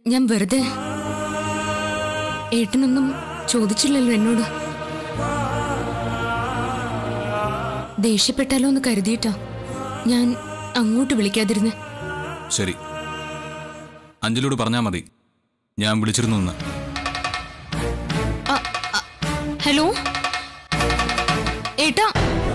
ഞാൻ വെറുതെ ഏട്ടനൊന്നും ചോദിച്ചില്ലല്ലോ എന്നോട് ദേഷ്യപ്പെട്ടാലോ എന്ന് കരുതിയിട്ടാ ഞാൻ അങ്ങോട്ട് വിളിക്കാതിരുന്നേ ശരി അഞ്ജലിയോട് പറഞ്ഞാൽ മതി ഞാൻ വിളിച്ചിരുന്നു എന്ന് ഹലോ ഏട്ടാ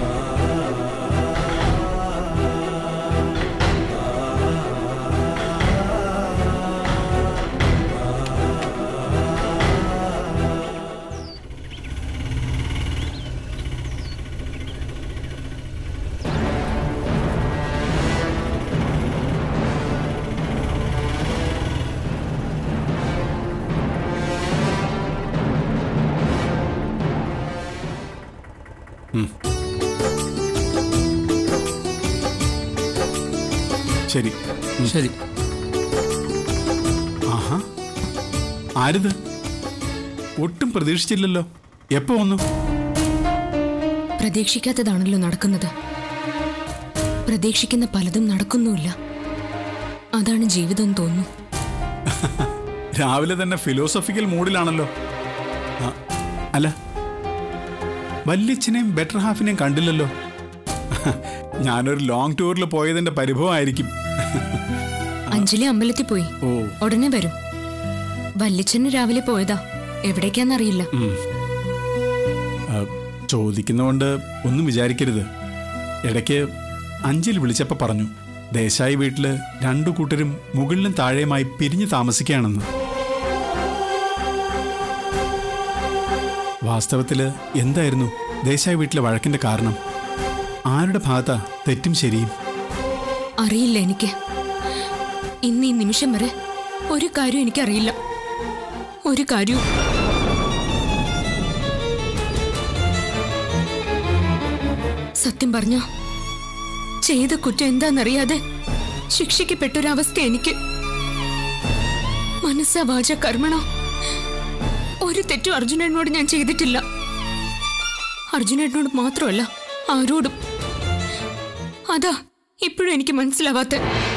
ശരി ഉം. ശരി ആഹാ ആരിത് ഒട്ടും പ്രതീക്ഷിച്ചില്ലല്ലോ എപ്പോ വന്നു പ്രതീക്ഷിക്കാത്തതാണല്ലോ നടക്കുന്നത് പ്രതീക്ഷിക്കുന്ന പലതും നടക്കുന്നുമില്ല അതാണ് ജീവിതം എന്ന് തോന്നുന്നു രാവിലെ തന്നെ ഫിലോസഫിക്കൽ മൂഡിലാണല്ലോ ആ, അല്ല വല്യച്ഛനെയും ബെറ്റർ ഹാഫിനെയും കണ്ടില്ലല്ലോ ഞാനൊരു ലോങ് ടൂറിൽ പോയതിന്റെ പരിഭവമായിരിക്കും അഞ്ജലി അമ്പലത്തിൽ പോയി ഓ ഉടനെ വരും വല്യച്ഛന് രാവിലെ പോയതാ എവിടേക്കാന്നറിയില്ല ഉം. ആ, ചോദിക്കുന്നതുകൊണ്ട് ഒന്നും വിചാരിക്കരുത് ഇടയ്ക്ക് അഞ്ചിൽ വിളിച്ചപ്പോൾ പറഞ്ഞു ദേശായി വീട്ടില് രണ്ടു കൂട്ടരും മുകളിലും താഴെയുമായി പിരിഞ്ഞു താമസിക്കുകയാണെന്ന് വാസ്തവത്തില് എന്തായിരുന്നു ദേശായി വീട്ടിലെ വഴക്കിന്റെ കാരണം ആരുടെ ഭാഗത്താ തെറ്റും ശരിയും അറിയില്ല എനിക്ക് ഇന്ന് ഈ നിമിഷം വരെ ഒരു കാര്യം എനിക്കറിയില്ല ഒരു കാര്യവും സത്യം പറഞ്ഞ ചെയ്ത കുറ്റം എന്താണെന്നറിയാതെ ശിക്ഷിക്കപ്പെട്ടൊരവസ്ഥ എനിക്ക് മനസ്സ വാച കർമ്മണ ഒരു തെറ്റും അർജുനനോട് ഞാൻ ചെയ്തിട്ടില്ല അർജുനനോട് മാത്രമല്ല ആരോടും അതാ ഇപ്പോഴും എനിക്ക് മനസ്സിലാവാത്ത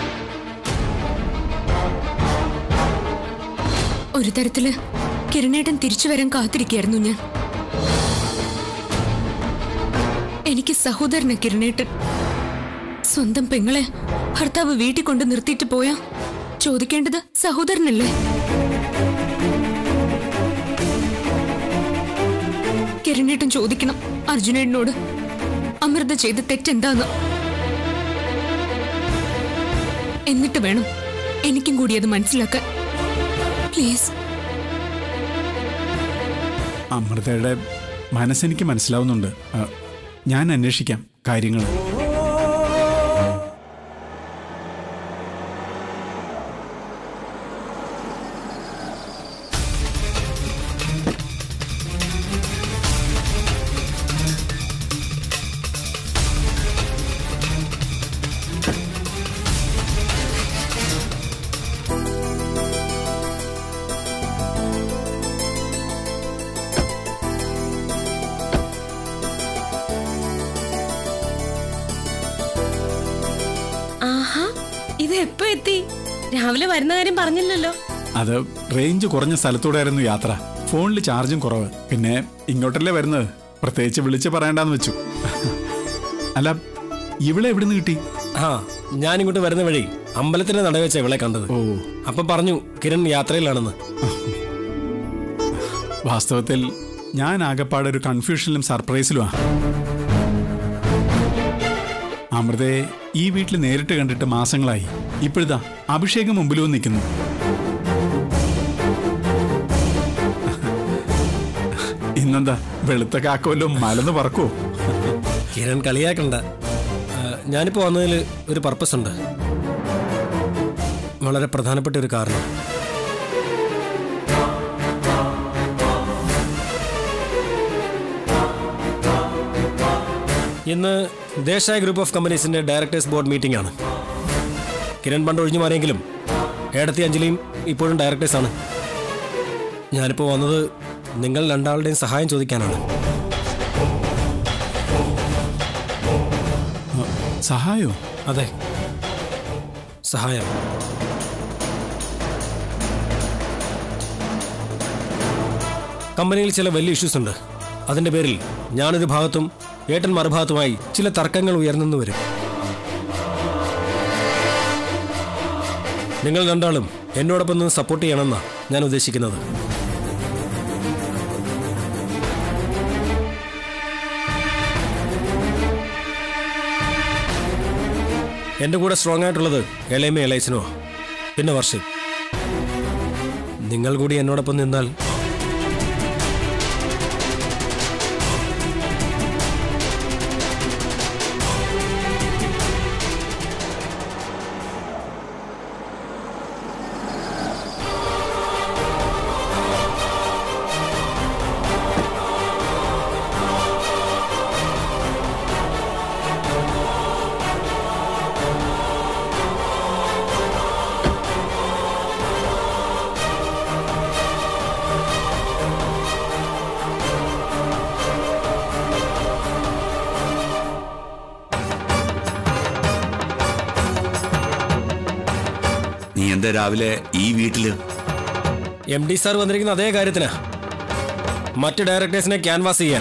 ഒരു തരത്തില് കിരണേട്ടൻ തിരിച്ചു വരാൻ കാത്തിരിക്കായിരുന്നു ഞാൻ എനിക്ക് സഹോദരന കിരണേട്ടൻ സ്വന്തം പെങ്ങളെ ഭർത്താവ് വീട്ടിൽ കൊണ്ട് നിർത്തിയിട്ട് പോയാ ചോദിക്കേണ്ടത് സഹോദരനല്ലേ കിരണേട്ടൻ ചോദിക്കണം അർജുനേട്ടനോട് അമൃത ചെയ്ത തെറ്റെന്താന്ന് എന്നിട്ട് വേണം എനിക്കും കൂടി അത് മനസ്സിലാക്കാൻ പ്ലീസ് അമൃതയുടെ മനസ്സെനിക്ക് മനസ്സിലാവുന്നുണ്ട് ആ, ഞാൻ അന്വേഷിക്കാം കാര്യങ്ങൾ ആഹാ ഇത് എപ്പോ എത്തി രാവിലെ വരുന്ന കാര്യം പറഞ്ഞില്ലല്ലോ അത് റേഞ്ച് കുറഞ്ഞ സ്ഥലത്തൂടെയായിരുന്നു യാത്ര ഫോണിൽ ചാർജും കുറവ് പിന്നെ ഇങ്ങോട്ടല്ലേ വരുന്നത് പ്രത്യേകിച്ച് വിളിച്ച് പറയണ്ടെന്ന് വെച്ചു അല്ല ഇവളെ എവിടുന്ന് കിട്ടി ആ ഞാനിങ്ങോട്ട് വരുന്ന വഴി അമ്പലത്തിന്റെ നട വെച്ച ഇവളെ കണ്ടത് ഓ അപ്പൊ പറഞ്ഞു കിരൺ യാത്രയിലാണെന്ന് വാസ്തവത്തിൽ ഞാൻ ആകപ്പാടെ ഒരു കൺഫ്യൂഷനിലും സർപ്രൈസിലുമാ അമൃതയെ ഈ വീട്ടിൽ നേരിട്ട് കണ്ടിട്ട് മാസങ്ങളായി ഇപ്പോഴിതാ അഭിഷേകം മുമ്പിൽ വന്ന് നിൽക്കുന്നു ഇന്നെന്താ വെളുത്ത കാക്കോല്ലോ മലന്ന് പറക്കുവോ കിരൺ കളിയാക്കണ്ട ആ, ഞാനിപ്പോ വന്നതിൽ ഒരു പർപ്പസ് ഉണ്ട് വളരെ പ്രധാനപ്പെട്ട ഒരു കാരണം ഇന്ന് ദേശായ ഗ്രൂപ്പ് ഓഫ് കമ്പനീസിന്റെ ഡയറക്ടേഴ്സ് ബോർഡ് മീറ്റിംഗ് ആണ് കിരൺ പണ്ട് ഒഴിഞ്ഞു മാറിയെങ്കിലും ഏടത്തി അഞ്ജലിയും ഇപ്പോഴും ഡയറക്ടേഴ്സാണ് ഞാനിപ്പോൾ വന്നത് നിങ്ങൾ രണ്ടാളുടെയും സഹായം ചോദിക്കാനാണ് സഹായോ അതെ സഹായം കമ്പനിയിൽ ചില വലിയ ഇഷ്യൂസ് ഉണ്ട് അതിന്റെ പേരിൽ ഞാനൊരു ഭാഗത്തും ഏട്ടൻ മറുഭാഗത്തുമായി ചില തർക്കങ്ങൾ ഉയർന്നെന്ന് വരും നിങ്ങൾ രണ്ടാളും എന്നോടൊപ്പം നിന്ന് സപ്പോർട്ട് ചെയ്യണമെന്നാണ് ഞാൻ ഉദ്ദേശിക്കുന്നത് എൻ്റെ കൂടെ സ്ട്രോങ് ആയിട്ടുള്ളത് എളയമ എളയച്ചനോ പിന്നെ വർഷം നിങ്ങൾ കൂടി എന്നോടൊപ്പം നിന്നാൽ നീ എന്താ രാവിലെ ഈ വീട്ടില് എം ഡി സാർ വന്നിരിക്കുന്ന അതേ കാര്യത്തിനാ മറ്റ് ഡയറക്ടേഴ്സിനെ ക്യാൻവാസ് ചെയ്യാൻ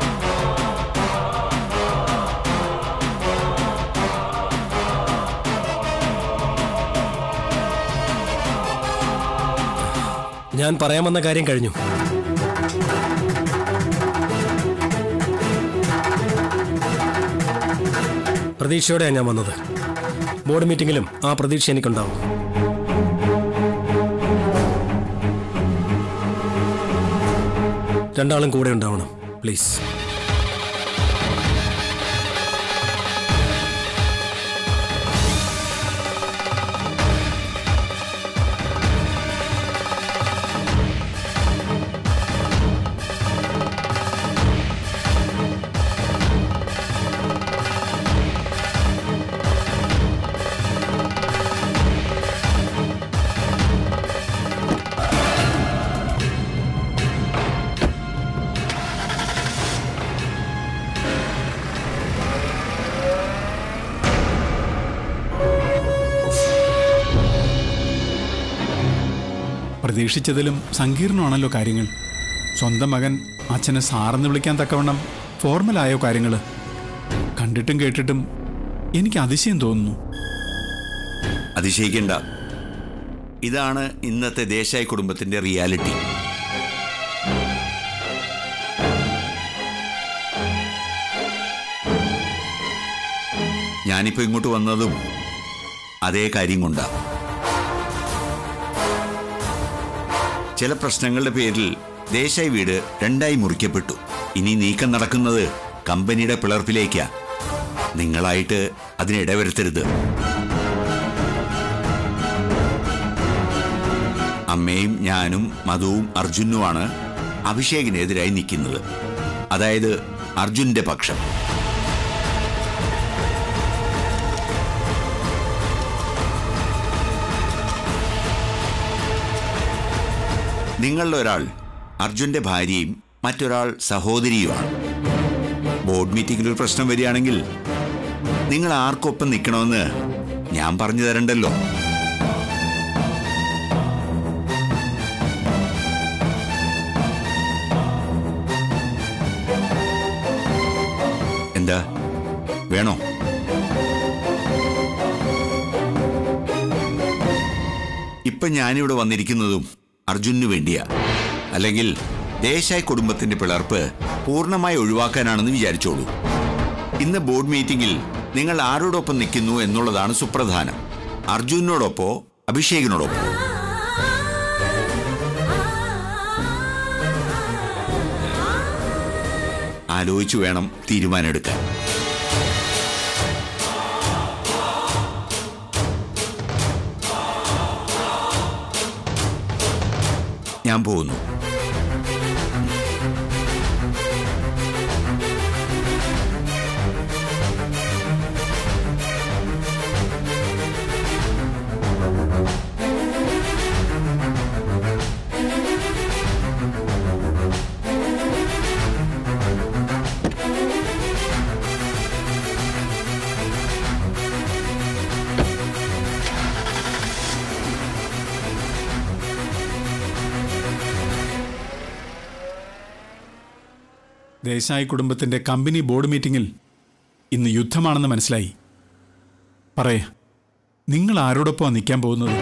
ഞാൻ പറയാമെന്ന കാര്യം കഴിഞ്ഞു പ്രതീക്ഷയോടെയാണ് ഞാൻ വന്നത് ബോർഡ് മീറ്റിംഗിലും ആ പ്രതീക്ഷ എനിക്കുണ്ടാവും രണ്ടാളും കൂടെ ഉണ്ടാവണം പ്ലീസ് പ്രതീക്ഷിച്ചതിലും സങ്കീർണമാണല്ലോ കാര്യങ്ങൾ സ്വന്തം മകൻ അച്ഛനെ സാറെന്ന് വിളിക്കാൻ തക്കവണ്ണം ഫോർമലായോ കാര്യങ്ങൾ കണ്ടിട്ടും കേട്ടിട്ടും എനിക്ക് അതിശയം തോന്നുന്നു അതിശയിക്കണ്ട ഇതാണ് ഇന്നത്തെ ദേശായി കുടുംബത്തിന്റെ റിയാലിറ്റി ഞാനിപ്പോ ഇങ്ങോട്ട് വന്നതും അതേ കാര്യം കൊണ്ടാ ചില പ്രശ്നങ്ങളുടെ പേരിൽ ദേശായി വീട് രണ്ടായി മുറിക്കപ്പെട്ടു ഇനി നീക്കം നടക്കുന്നത് കമ്പനിയുടെ പിളർപ്പിലേക്കാ നിങ്ങളായിട്ട് അതിനിടവരുത്തരുത് അമ്മയും ഞാനും മധുവും അർജുനുമാണ് അഭിഷേകിനെതിരായി നിൽക്കുന്നത് അതായത് അർജുന്റെ പക്ഷം നിങ്ങളിൽ ഒരാൾ അർജുന്റെ ഭാര്യയും മറ്റൊരാൾ സഹോദരിയുമാണ് ബോർഡ് മീറ്റിംഗിൽ ഒരു പ്രശ്നം വരികയാണെങ്കിൽ നിങ്ങൾ ആർക്കൊപ്പം നിൽക്കണമെന്ന് ഞാൻ പറഞ്ഞു തരണ്ടല്ലോ എന്താ വേണോ ഇപ്പൊ ഞാനിവിടെ വന്നിരിക്കുന്നതും അർജുനു വേണ്ടിയാ അല്ലെങ്കിൽ ദേശായി കുടുംബത്തിന്റെ പിളർപ്പ് പൂർണ്ണമായി ഒഴിവാക്കാനാണെന്ന് വിചാരിച്ചോളൂ ഇന്ന് ബോർഡ് മീറ്റിംഗിൽ നിങ്ങൾ ആരോടൊപ്പം നിൽക്കുന്നു എന്നുള്ളതാണ് സുപ്രധാനം അർജുനോടൊപ്പോ അഭിഷേകിനോടൊപ്പോ ആലോചിച്ചു വേണം തീരുമാനമെടുക്കാൻ ഞാൻ പോകുന്നു ദേശായി കുടുംബത്തിന്റെ കമ്പനി ബോർഡ് മീറ്റിംഗിൽ ഇന്ന് യുദ്ധമാണെന്ന് മനസ്സിലായി പറയേ നിങ്ങൾ ആരോടൊപ്പമാണ് നിൽക്കാൻ പോകുന്നത്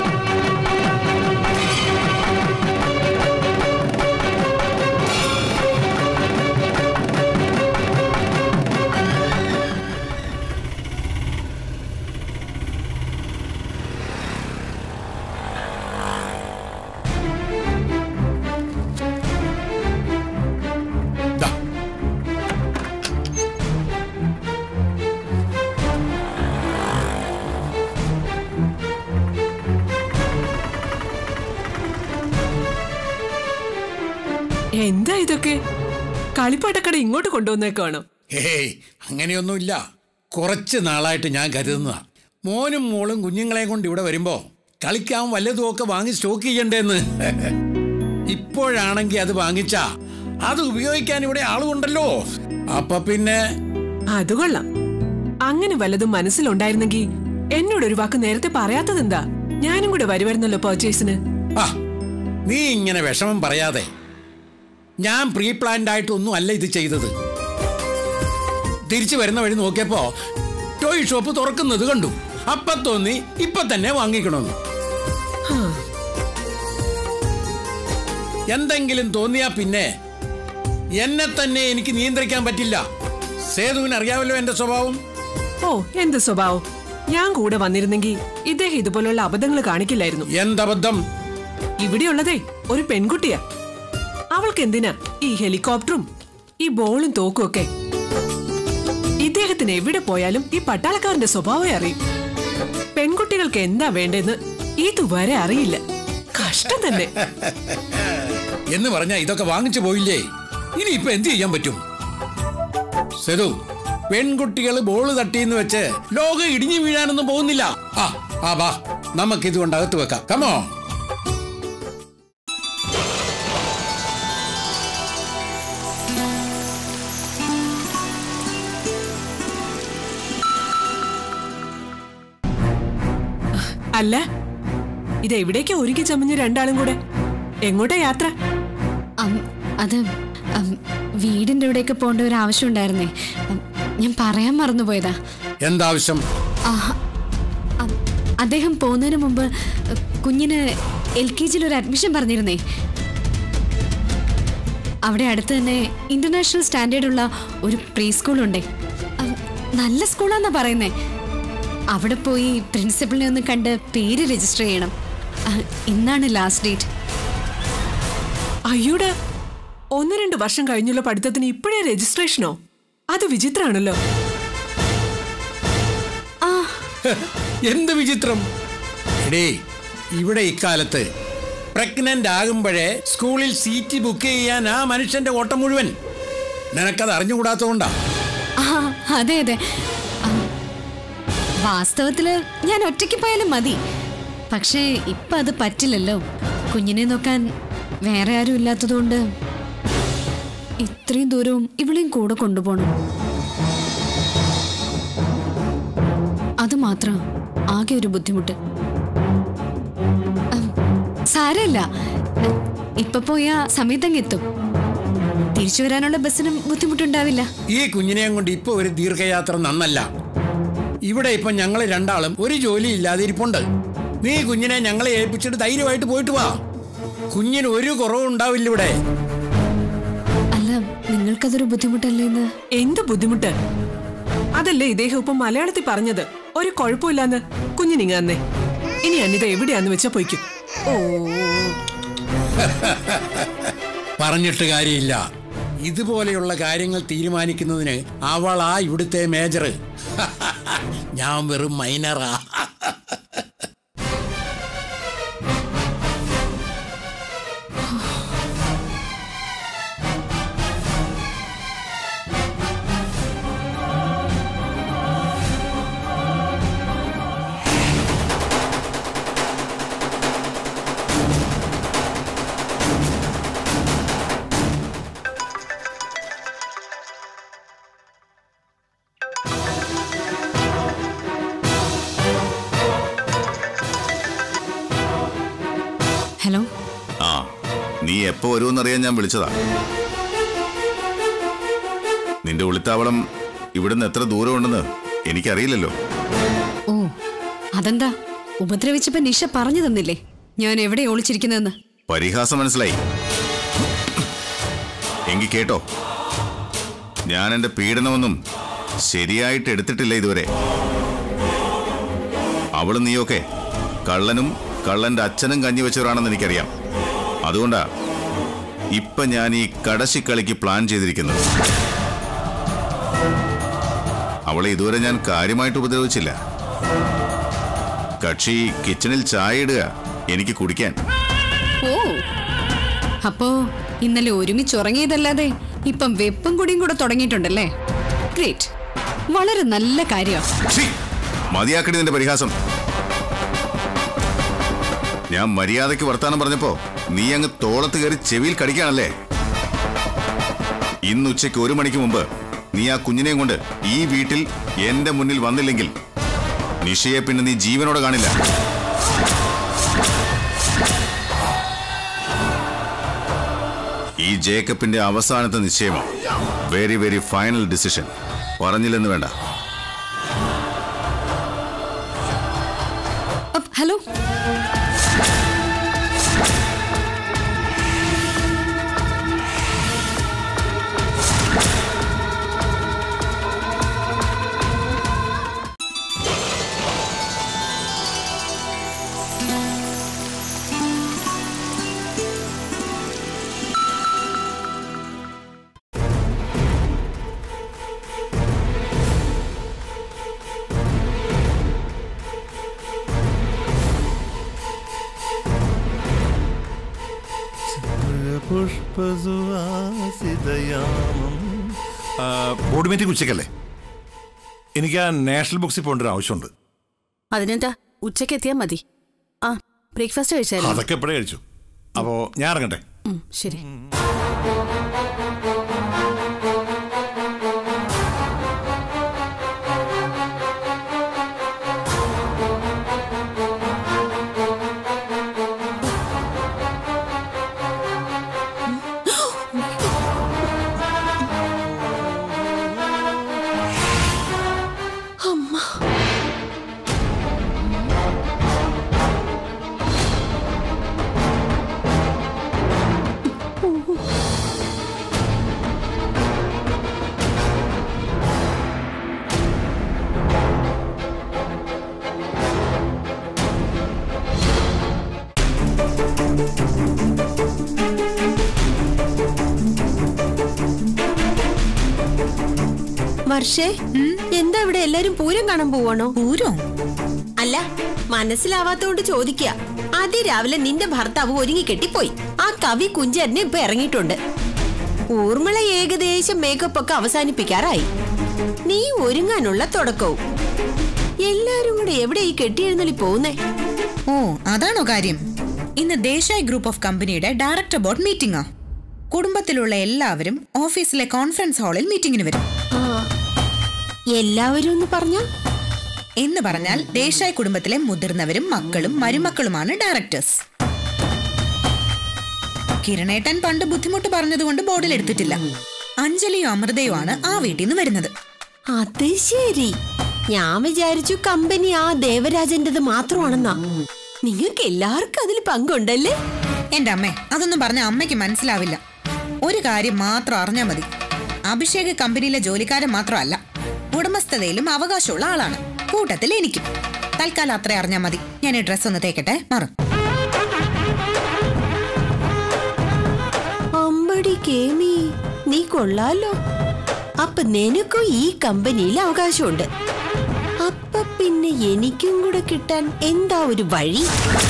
ദാ. എന്താ ഇതൊക്കെ കളിപ്പാട്ടക്കട ഇങ്ങോട്ട് കൊണ്ടുവന്നേക്കാണോ ഹേയ് അങ്ങനെയൊന്നുമില്ല കുറച്ച് നാളായിട്ട് ഞാൻ കരുതുന്നതാ മോനും മോളും കുഞ്ഞുങ്ങളെയും കൊണ്ട് ഇവിടെ വരുമ്പോ കളിക്കാൻ വല്ലതും ഒക്കെ വാങ്ങി സ്റ്റോക്ക് ചെയ്യണ്ടേന്ന് ഇപ്പോഴാണെങ്കിൽ അത് വാങ്ങിച്ചാ അത് ഉപയോഗിക്കാൻ ഇവിടെ ആളുമുണ്ടല്ലോ അപ്പൊ പിന്നെ അത് കൊള്ളാം അങ്ങനെ വല്ലതും മനസ്സിലുണ്ടായിരുന്നെങ്കിൽ എന്നോട് ഒരു വാക്ക് നേരത്തെ പറയാത്തതെന്താ ഞാനും കൂടെ വരുമായിരുന്നല്ലോ പർച്ചേസിന് ആ നീ ഇങ്ങനെ വിഷമം പറയാതെ ഞാൻ പ്രീ പ്ലാൻഡ് ആയിട്ടൊന്നും അല്ല ഇത് ചെയ്തത് തിരിച്ചു വരുന്ന വഴി നോക്കിയപ്പോ ടോയ് ഷോപ്പ് തുറക്കുന്നത് കണ്ടു അപ്പൊ തോന്നി ഇപ്പൊ തന്നെ വാങ്ങിക്കണമെന്ന് എന്തെങ്കിലും തോന്നിയാ പിന്നെ എന്നെ തന്നെ എനിക്ക് നിയന്ത്രിക്കാൻ പറ്റില്ല സേതുവിന് അറിയാമല്ലോ എന്റെ സ്വഭാവം ഓ എന്ത് സ്വഭാവം ഞാൻ കൂടെ വന്നിരുന്നെങ്കിൽ ഇദ്ദേഹം ഇതുപോലുള്ള അബദ്ധങ്ങൾ കാണിക്കില്ലായിരുന്നു എന്തബദ്ധം ഇവിടെയുള്ളതേ ഒരു പെൺകുട്ടിയാ അവൾക്ക് എന്തിനാ ഈ ഹെലികോപ്റ്ററും ഈ ബോളും തോക്കും ഒക്കെ ഇദ്ദേഹത്തിന് എവിടെ പോയാലും ഈ പട്ടാളക്കാരന്റെ സ്വഭാവം അറിയും പെൺകുട്ടികൾക്ക് എന്താ വേണ്ടെന്ന് ഇതുവരെ അറിയില്ല കഷ്ടം തന്നെ എന്ന് പറഞ്ഞാ ഇതൊക്കെ വാങ്ങിച്ചു പോയില്ലേ ഇനി ഇപ്പൊ എന്ത് ചെയ്യാൻ പറ്റും സെതു പെൺകുട്ടികൾ ബോള് തട്ടിയെന്ന് വെച്ച് ലോകം ഇടിഞ്ഞു വീഴാനൊന്നും പോകുന്നില്ല ആ ആ വാ നമുക്ക് ഇതുകൊണ്ട് അകത്ത് വെക്കാം കമോ അല്ല ഇത് എവിടേക്കാ ഒരുക്കി ചമഞ്ഞ് രണ്ടാളും കൂടെ എങ്ങോട്ടാ യാത്ര അം, അത് അം, വീടിന്റെ ഇവിടേക്ക് പോകേണ്ട ഒരു ആവശ്യം ഉണ്ടായിരുന്നേ അം, ഞാൻ പറയാൻ മറന്നുപോയതാ എന്താവശ്യം ആഹ്, അം, അദ്ദേഹം പോകുന്നതിന് മുമ്പ് അ, കുഞ്ഞിന് എൽ കെ ജിയിൽ ഒരു അഡ്മിഷൻ പറഞ്ഞിരുന്നേ അവിടെ അടുത്ത് തന്നെ ഇന്റർനാഷണൽ സ്റ്റാൻഡേർഡ് ഉള്ള ഒരു പ്രീ സ്കൂളുണ്ടേ അം, നല്ല സ്കൂളാന്നാ പറയുന്നേ അവിടെ പോയി പ്രിൻസിപ്പളിനെ ഒന്ന് കണ്ട് പേര് രജിസ്റ്റർ ചെയ്യണം അ, ഇന്നാണ് ലാസ്റ്റ് ഡേറ്റ് അയ്യോടാ ഒന്ന് രണ്ട് വർഷം കഴിഞ്ഞുള്ള പഠിത്തത്തിന് ഇപ്പോഴേ രജിസ്ട്രേഷനോ അത് വിചിത്രാണല്ലോ എന്ത് വിചിത്രം എടേ ഇവിടെ ഇക്കാലത്ത് പ്രഗ്നന്റ് ആകുമ്പോഴേ സ്കൂളിൽ സീറ്റ് ബുക്ക് ചെയ്യാൻ ആ മനുഷ്യന്റെ ഓട്ടം മുഴുവൻ നിനക്കത് അറിഞ്ഞുകൂടാത്തതുകൊണ്ടാ ആ അതെ അതെ അം, വാസ്തവത്തില് ഞാൻ ഒറ്റയ്ക്ക് പോയാലും മതി പക്ഷേ ഇപ്പൊ അത് പറ്റില്ലല്ലോ കുഞ്ഞിനെ നോക്കാൻ വേറെ ആരും ഇല്ലാത്തതുകൊണ്ട് ഇത്രയും ദൂരവും ഇവളെയും കൂടെ കൊണ്ടുപോകണം അത് മാത്രം ആകെ ഒരു ബുദ്ധിമുട്ട് അം, സാരമില്ല ഇപ്പൊ പോയാ സമയത്തങ്ങ് എത്തും തിരിച്ചു വരാനുള്ള ബസ്സിനും ബുദ്ധിമുട്ടുണ്ടാവില്ല ഈ കുഞ്ഞിനെയും കൊണ്ട് ഇപ്പൊ ഒരു ദീർഘയാത്ര നന്നല്ല ഇവിടെ ഇപ്പൊ ഞങ്ങൾ രണ്ടാളും ഒരു ജോലി ഇല്ലാതെ ഇരിപ്പുണ്ട് നീ കുഞ്ഞിനെ ഞങ്ങളെ ഏൽപ്പിച്ചിട്ട് ധൈര്യമായിട്ട് പോയിട്ട് വാ കുഞ്ഞിന് ഒരു കുറവും ഉണ്ടാവില്ല ഇവിടെ അല്ല നിങ്ങൾക്കതൊരു ബുദ്ധിമുട്ടല്ലേ എന്ന് എന്ത് ബുദ്ധിമുട്ട് അതല്ലേ ഇദ്ദേഹം ഇപ്പൊ മലയാളത്തിൽ പറഞ്ഞത് ഒരു കുഴപ്പമില്ലാന്ന് കുഞ്ഞിനിങ്ങ അന്നേ ഇനി അനിത എവിടെയാന്ന് വെച്ചാ പോയിക്കും ഓ പറഞ്ഞിട്ട് കാര്യമില്ല ഇതുപോലെയുള്ള കാര്യങ്ങൾ തീരുമാനിക്കുന്നതിന് അവളാ ഇവിടുത്തെ മേജർ ഞാൻ വെറും മൈനറാ ഹലോ ആ നീ എപ്പോ വരുമെന്നറിയാൻ ഞാൻ വിളിച്ചതാ നിന്റെ ഒളിത്താവളം ഇവിടുന്ന് എത്ര ദൂരമുണ്ടെന്ന് എനിക്കറിയില്ലല്ലോ ഓ അതെന്താ ഉപദ്രവിച്ചപ്പോ നിഷ പറഞ്ഞു തന്നില്ലേ ഞാൻ എവിടെ ഒളിച്ചിരിക്കുന്നതെന്ന് പരിഹാസം മനസ്സിലായി എങ്കി കേട്ടോ ഞാൻ എന്റെ പീഡനമൊന്നും ശരിയായിട്ട് എടുത്തിട്ടില്ല ഇതുവരെ അവളും നീയൊക്കെ കള്ളനും കള്ളന്റെ അച്ഛനും കഞ്ഞി വെച്ചവരാണെന്ന് എനിക്കറിയാം അതുകൊണ്ടാ ഇപ്പൊ ഞാൻ ഈ കടശിക്കളിക്ക് പ്ലാൻ ചെയ്തിരിക്കുന്നത് അവളെ ഇതുവരെ ഞാൻ കാര്യമായിട്ട് ഉപദ്രവിച്ചില്ല കക്ഷി കിച്ചണിൽ ചായ ഇടുക എനിക്ക് കുടിക്കാൻ ഓ അപ്പോ ഇന്നലെ ഒരുമിച്ച് ഉറങ്ങിയതല്ലാതെ ഇപ്പം വെപ്പും കുടിയും കൂടെ തുടങ്ങിയിട്ടുണ്ടല്ലേ ഗ്രേറ്റ് വളരെ നല്ല കാര്യം ഛീ! മതിയാക്കടി നിന്റെ പരിഹാസം ഞാൻ മര്യാദയ്ക്ക് വർത്താനം പറഞ്ഞപ്പോ നീ അങ്ങ് തോളത്ത് കയറി ചെവിയിൽ കടിക്കാണല്ലേ ഇന്ന് ഉച്ചയ്ക്ക് ഒരു മണിക്ക് മുമ്പ് നീ ആ കുഞ്ഞിനെയും കൊണ്ട് ഈ വീട്ടിൽ എന്റെ മുന്നിൽ വന്നില്ലെങ്കിൽ നിഷയെ പിന്നെ നീ ജീവനോടെ കാണില്ല ഈ ജേക്കബിന്റെ അവസാനത്തെ നിശ്ചയമാണ് വെരി വെരി ഫൈനൽ ഡിസിഷൻ പറഞ്ഞില്ലെന്ന് വേണ്ട അപ്പ്, ഹലോ ബോർഡ് മീറ്റിംഗ് ഉച്ചയ്ക്കല്ലേ എനിക്ക് ആ നാഷണൽ ബുക്സിൽ പോകേണ്ട ഒരു ആവശ്യമുണ്ട് അതിനെന്താ ഉച്ചയ്ക്ക് എത്തിയാൽ മതി ആ ബ്രേക്ക്ഫാസ്റ്റ് കഴിച്ചായിരുന്നു അതൊക്കെ എപ്പോഴേ കഴിച്ചു അപ്പോ ഞാൻ ഇറങ്ങട്ടെ ഉം, ശരി വർഷേ എന്താ ഇവിടെ എല്ലാരും പൂരം കാണാൻ പോവാണോ പൂരം അല്ല മനസ്സിലാവാത്തോണ്ട് ചോദിക്കുക അതിരാവിലെ നിന്റെ ഭർത്താവ് ഒരുങ്ങി കെട്ടിപ്പോയി ആ കവി കുഞ്ചേരനെ ഇപ്പൊ ഇറങ്ങിയിട്ടുണ്ട് ഊർമിള ഏകദേശം മേക്കപ്പ് ഒക്കെ അവസാനിപ്പിക്കാറായി നീ ഒരുങ്ങാനുള്ള തുടക്കവും എല്ലാരും കൂടെ എവിടെ ഈ കെട്ടിയെഴുന്നള്ളി പോകുന്നേ ഓ അതാണോ കാര്യം ഇന്ന് ദേശായ് ഗ്രൂപ്പ് ഓഫ് കമ്പനിയുടെ ഡയറക്ടർ ബോർഡ് മീറ്റിംഗാ കുടുംബത്തിലുള്ള എല്ലാവരും ഓഫീസിലെ കോൺഫറൻസ് ഹാളിൽ മീറ്റിംഗിന് വരും എല്ലാവരും എന്ന് പറഞ്ഞ എന്ന് പറഞ്ഞാൽ ദേശായ് കുടുംബത്തിലെ മുതിർന്നവരും മക്കളും മരുമക്കളുമാണ് ഡയറക്ടേഴ്സ് കിരണേട്ടൻ പണ്ട് ബുദ്ധിമുട്ട് പറഞ്ഞതുകൊണ്ട് ബോർഡിൽ എടുത്തിട്ടില്ല അഞ്ജലിയോ അമൃതയോ ആണ് ആ വീട്ടിൽ നിന്ന് വരുന്നത് അത് ശരി ഞാൻ വിചാരിച്ചു കമ്പനി ആ ദേവരാജന്റേത് മാത്രമാണെന്നാ നിങ്ങൾക്ക് എല്ലാവർക്കും അതിൽ പങ്കുണ്ടല്ലേ എന്റെ അമ്മേ അതൊന്നും പറഞ്ഞ അമ്മയ്ക്ക് മനസ്സിലാവില്ല ഒരു കാര്യം മാത്രം അറിഞ്ഞാൽ മതി അഭിഷേക് കമ്പനിയിലെ ജോലിക്കാരൻ മാത്രമല്ല ഉടമസ്ഥതയിലും അവകാശമുള്ള ആളാണ് കൂട്ടത്തിൽ എനിക്കും തൽക്കാലം അത്ര അറിഞ്ഞാൽ മതി ഞാൻ ഈ ഡ്രസ്സ് ഒന്ന് തേക്കട്ടെ മാറും അമ്പടി കേമി നീ കൊള്ളാലോ അപ്പൊ നിനക്കും ഈ കമ്പനിയിൽ അവകാശമുണ്ട് അപ്പൊ പിന്നെ എനിക്കും കൂടെ കിട്ടാൻ എന്താ ഒരു വഴി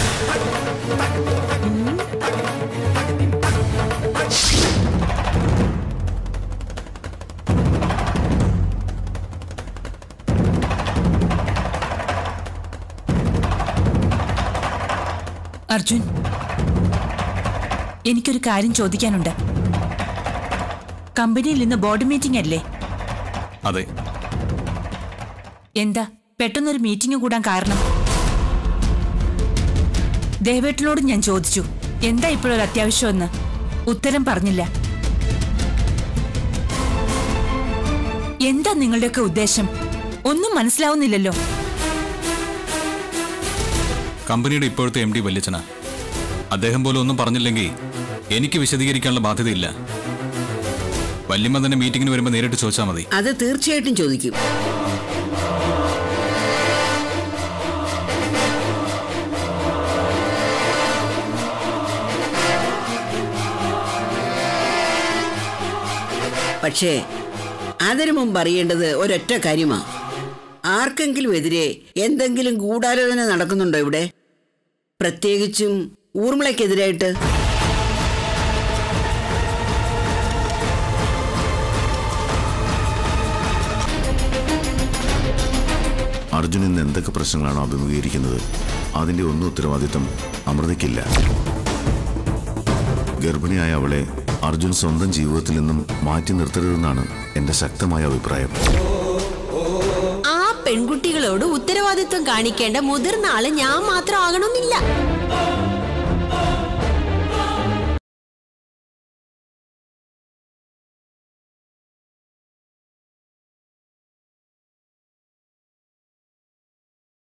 അർജുൻ എനിക്കൊരു കാര്യം ചോദിക്കാനുണ്ട് കമ്പനിയിൽ ഇന്ന് ബോർഡ് മീറ്റിംഗ് അല്ലേ അതെ എന്താ പെട്ടെന്നൊരു മീറ്റിംഗ് കൂടാൻ കാരണം ദേവേട്ടനോട് ഞാൻ ചോദിച്ചു എന്താ ഇപ്പോഴൊരു അത്യാവശ്യമെന്ന് ഉത്തരം പറഞ്ഞില്ല എന്താ നിങ്ങളുടെയൊക്കെ ഉദ്ദേശം ഒന്നും മനസ്സിലാവുന്നില്ലല്ലോ കമ്പനിയുടെ ഇപ്പോഴത്തെ എം ഡി വല്യച്ചന അദ്ദേഹം പോലും ഒന്നും പറഞ്ഞില്ലെങ്കിൽ എനിക്ക് വിശദീകരിക്കാനുള്ള ബാധ്യതയില്ല വല്യമ്മ തന്നെ മീറ്റിംഗിന് വരുമ്പോൾ നേരിട്ട് ചോദിച്ചാൽ മതി അത് തീർച്ചയായിട്ടും ചോദിക്കും പക്ഷേ അതിനു മുമ്പ് അറിയേണ്ടത് ഒരൊറ്റ കാര്യമാ ആർക്കെങ്കിലും എതിരെ എന്തെങ്കിലും ഗൂഢാലോചന നടക്കുന്നുണ്ടോ ഇവിടെ പ്രത്യേകിച്ചും ഊർമിളയ്ക്കെതിരായിട്ട് അർജുൻ ഇന്ന് എന്തൊക്കെ പ്രശ്നങ്ങളാണോ അഭിമുഖീകരിക്കുന്നത് അതിന്റെ ഒന്നും ഉത്തരവാദിത്തം അമൃതയ്ക്കില്ല ഗർഭിണിയായ അവളെ അർജുൻ സ്വന്തം ജീവിതത്തിൽ നിന്നും മാറ്റി നിർത്തരുതെന്നാണ് എന്റെ ശക്തമായ അഭിപ്രായം ആ പെൺകുട്ടികളോട് ഉത്തരവാദിത്വം കാണിക്കേണ്ട മുതിർന്ന ആള് ഞാൻ മാത്രം ആകണമെന്നില്ല